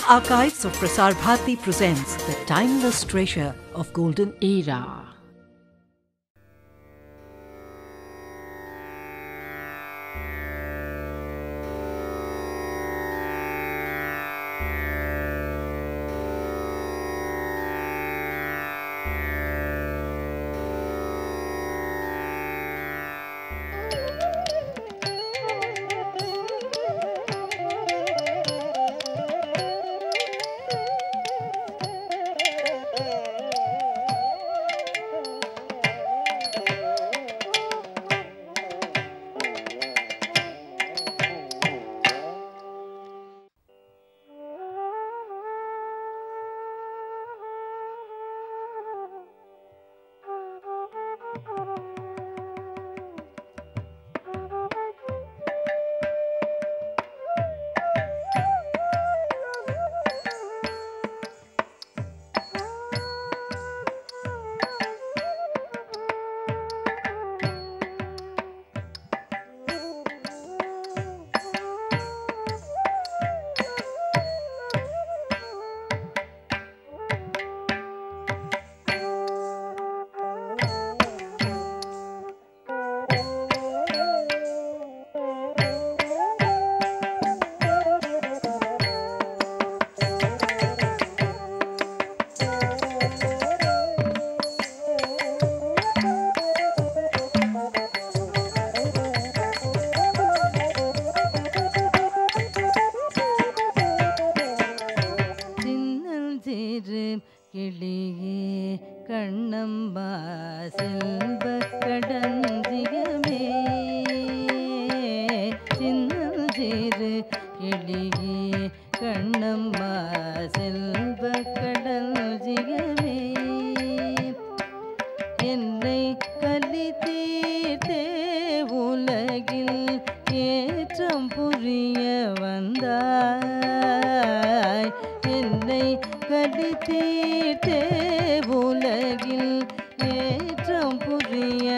Archives of Prasar Bharati presents the timeless treasure of golden era. சின்னல் சிறு கிளியே கண்ணம்பா செல்வ கடஞ்சிகமே சின்னல் சிறு கிளியே கண்ணம்பா செல்வ கடஞ்சிகமே என்னை கலி தீர்த்தே உலகில் ஏற்றம் புரிய வந்தாய் என்னை கலி தீர்த்தே உலகில் ஏற்றம் புரிய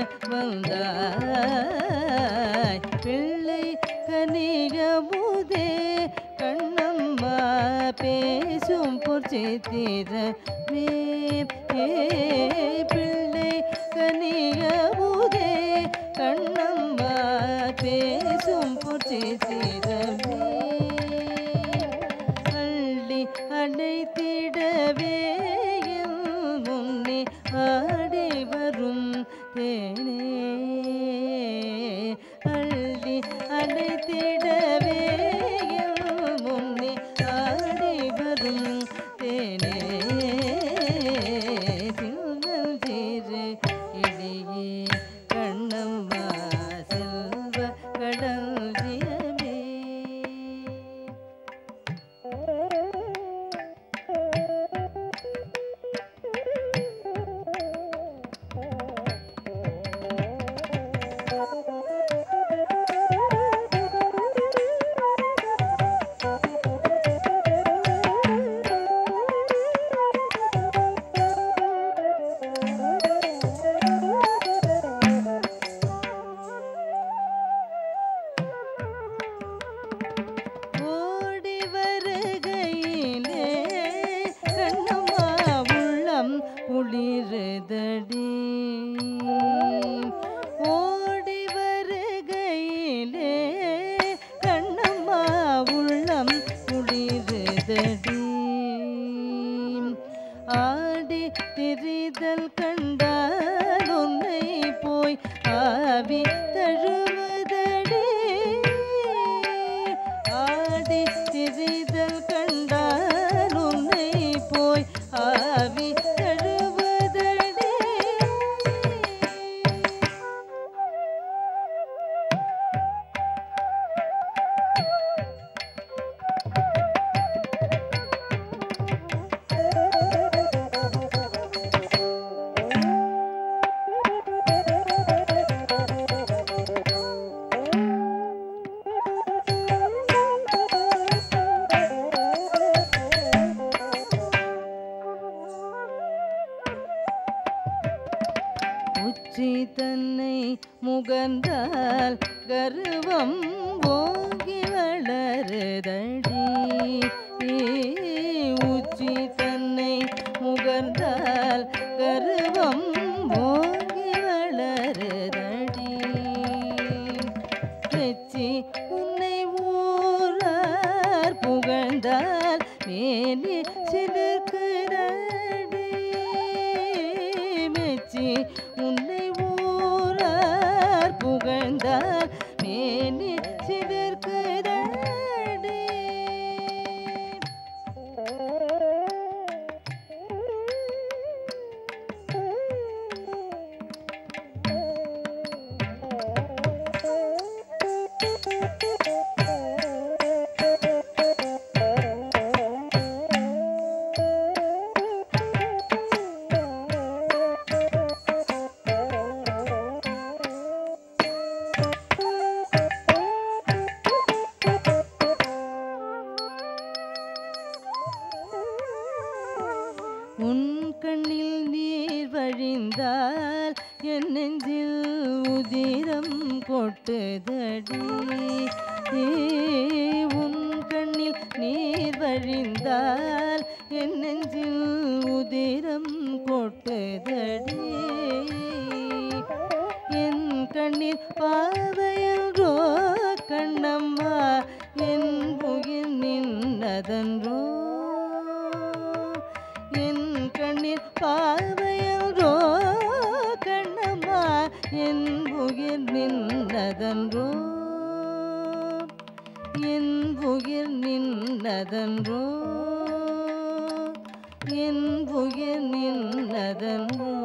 வந்தாய் பிள்ளை கனிகமுதே கண்ணம்மா பேசும் பொற்சித்திரமே பிள்ளை கனிகமுதே கண்ணம்மா பேசும் பொற்சித்திரமே அள்ளி அணைத்திடவே என் முன்னே ஆடி வரும் தேனே அள்ளி அணைத்திடவே என் முன்னே ஆடி வரும் தேனே திங்கள் திரு இடையே கண்ணம்மா செல்வ கடல்ஜியமே ஓடி வருகையிலே கண்ணம்மா உள்ளம் குளிருதடி ஓடி வருகையிலே கண்ணம்மா உள்ளம் குளிருதடி ஆடி திரிதல் கண்டால் உன்னை போய் ஆவி தழுவதடி ஆடி திரிதல் கண்டால் உன்னை போய் ஆவி தழுவதடி உச்சி தன்னை முகந்தால் கருவம் ஓங்கி வளருதடி மெச்சி உன்னை ஊரார் புகழ்ந்தால் மேனி சிலிர்க்குதடி மெச்சி உன்னை ஊரார் புகழ்ந்தால் மேனி சிலிர்க்குதடி உன் கண்ணில் நீர் வழிந்தால் என் நெஞ்சில் உதிரம் கொட்டுதடி ஏ, உன் கண்ணில் நீர் வழிந்தால் என் நெஞ்சில் உதிரம் கொட்டுதடி என் கண்ணீர் பாவையன்றோ கண்ணம்மா என் உயிர் நின்னதன்றோ என் கண்ணீர் பார்வையன்றோ கண்ணம்மா என் உயிர் நின்னதன்றோ என் உயிர் நின்னதன்றோ என் உயிர் நின்னதன்றோ